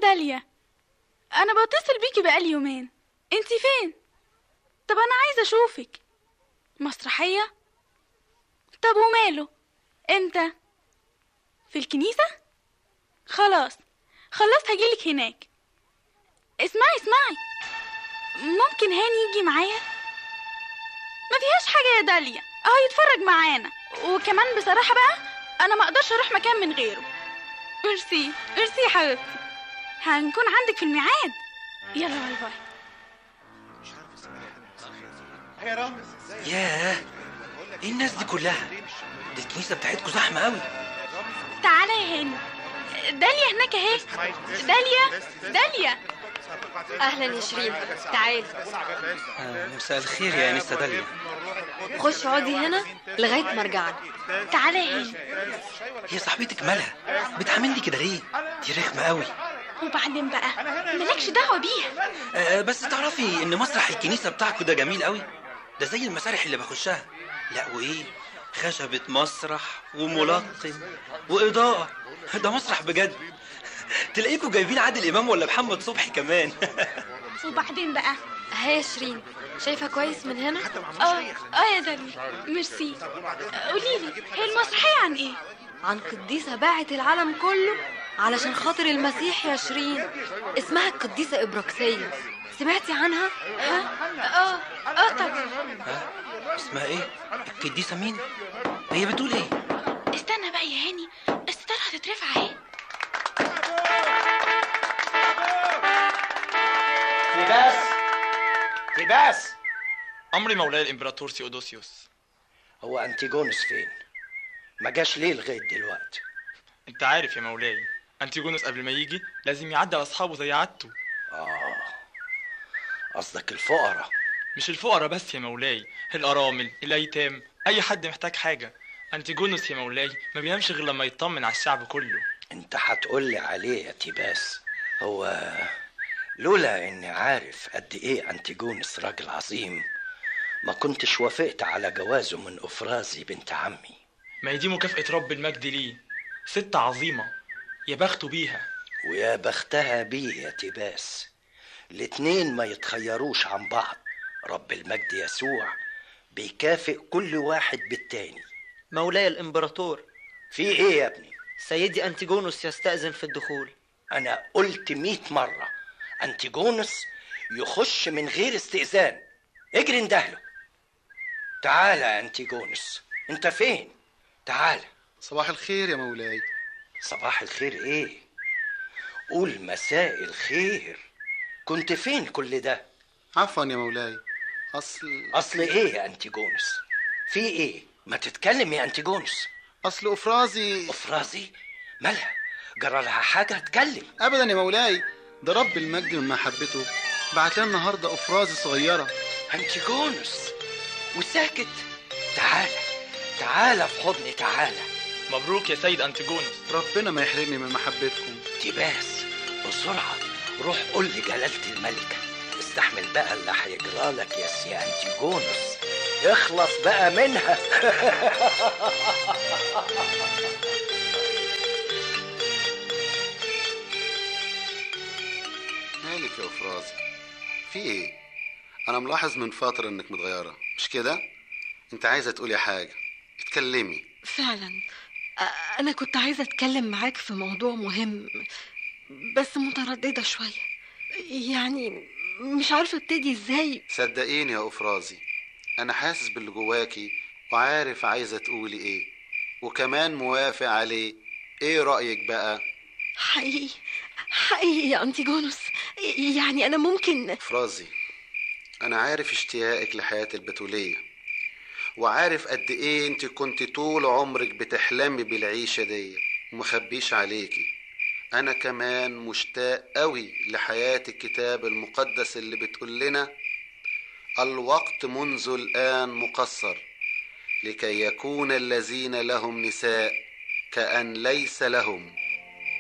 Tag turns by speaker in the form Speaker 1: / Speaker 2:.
Speaker 1: داليا انا بتصل بيكي بقالي يومين انتي فين طب انا عايزه اشوفك مسرحيه طب وماله امتى في الكنيسه خلاص خلصت هجيلك هناك اسمعي اسمعي ممكن هاني يجي معايا ما فيهاش حاجه يا داليا اهو يتفرج معانا وكمان بصراحه بقى انا ما اقدرش اروح مكان من غيره ميرسي ميرسي يا حبيبتي هنكون عندك في الميعاد يلا باي باي
Speaker 2: ياه ايه الناس دي كلها دي الكنيسه بتاعتكم زحمه قوي
Speaker 1: تعالى يا هاني داليا هناك اهي داليا داليا
Speaker 3: اهلا يا شيرين تعالي
Speaker 2: آه مساء الخير يا انسه داليا
Speaker 3: خش اقعدي هنا لغايه ما ارجع لك.
Speaker 1: تعالى يا هاني
Speaker 2: هي صاحبتك مالها بتعاملني كده ليه دي رخمه قوي
Speaker 1: وبعدين بقى مالكش دعوه بيها
Speaker 2: آه بس تعرفي ان مسرح الكنيسه بتاعكم ده جميل قوي ده زي المسارح اللي بخشها لا وايه خشبة مسرح وملقن وإضاءة ده مسرح بجد تلاقيكم جايبين عادل إمام ولا محمد صبحي كمان
Speaker 1: وبعدين بقى
Speaker 3: ها يا شيرين شايفه كويس من هنا
Speaker 1: اه اه يا داليا ميرسي قولي لي هي المسرحيه عن ايه
Speaker 3: عن قديسه باعت العالم كله علشان خاطر المسيح يا شيرين اسمها القديسه ابراكسيه سمعتي عنها
Speaker 1: ها اه اه طبعا
Speaker 2: ها اسمها ايه القديسة مين هي بتقول ايه
Speaker 1: استنى بقى يا هاني الستار هتترفع اهي
Speaker 4: تيباس تيباس
Speaker 5: أمر مولاي الإمبراطور سيودوسيوس
Speaker 4: هو انتيجونس فين ما جاش ليه لغايه دلوقتي
Speaker 5: أنت عارف يا مولاي أنتيجونوس قبل ما يجي لازم يعدي على أصحابه زي عادته
Speaker 4: اه قصدك الفقراء
Speaker 5: مش الفقراء بس يا مولاي الأرامل الأيتام أي حد محتاج حاجة أنتيجونوس يا مولاي ما بينامش غير لما يطمن على الشعب كله
Speaker 4: انت هتقول لي عليه يا تيباس هو لولا اني عارف قد ايه انتيجونس راجل عظيم ما كنتش وافقت على جوازه من افرازي بنت عمي
Speaker 5: ما هي دي مكافأة رب المجد ليه ست عظيمة يا بخته بيها
Speaker 4: ويا بختها بيه يا تيباس الاتنين ما يتخيروش عن بعض رب المجد يسوع بيكافئ كل واحد بالتاني
Speaker 6: مولاي الإمبراطور
Speaker 4: في ايه يا ابني
Speaker 6: سيدي أنتيجونوس يستأذن في الدخول
Speaker 4: انا قلت مئة مرة انتيجونس يخش من غير استئذان اجري اندهله تعالى يا انتيجونس انت فين تعالى
Speaker 7: صباح الخير يا مولاي
Speaker 4: صباح الخير ايه قول مساء الخير كنت فين كل ده
Speaker 7: عفوا يا مولاي اصل
Speaker 4: اصل ايه يا انتيجونس في ايه ما تتكلم يا انتيجونس
Speaker 7: اصل افرازي
Speaker 4: افرازي مالها جرى لها حاجه اتكلم
Speaker 7: ابدا يا مولاي ده رب المجد من محبته بعت لنا النهارده افرازي صغيره
Speaker 4: انتيجونس وساكت تعالى تعالى في حضني تعالى
Speaker 5: مبروك يا سيد أنتيجونوس
Speaker 7: ربنا ما يحرمني من محبتكم
Speaker 4: تباس بسرعة روح قول لجلالة الملكة استحمل بقى اللي هيجرالك يا سي انتيجونوس اخلص بقى منها
Speaker 7: مالك يا افرازي في ايه انا ملاحظ من فتره انك متغيره مش كده انت عايزه تقولي حاجه اتكلمي
Speaker 8: فعلا أ- أنا كنت عايزة أتكلم معاك في موضوع مهم بس مترددة شوية يعني مش عارفة ابتدي ازاي
Speaker 7: صدقيني يا افرازي انا حاسس باللي جواكي وعارف عايزه تقولي ايه وكمان موافق عليه ايه رايك بقى
Speaker 8: حقيقي حقيقي يا أنتيجونوس يعني أنا ممكن
Speaker 7: فرازي أنا عارف اشتياقك لحياة البتولية وعارف قد إيه أنت كنت طول عمرك بتحلمي بالعيشة دي ومخبيش عليكي أنا كمان مشتاق قوي لحياة الكتاب المقدس اللي بتقول لنا الوقت منذ الآن مقصر لكي يكون الذين لهم نساء كأن ليس لهم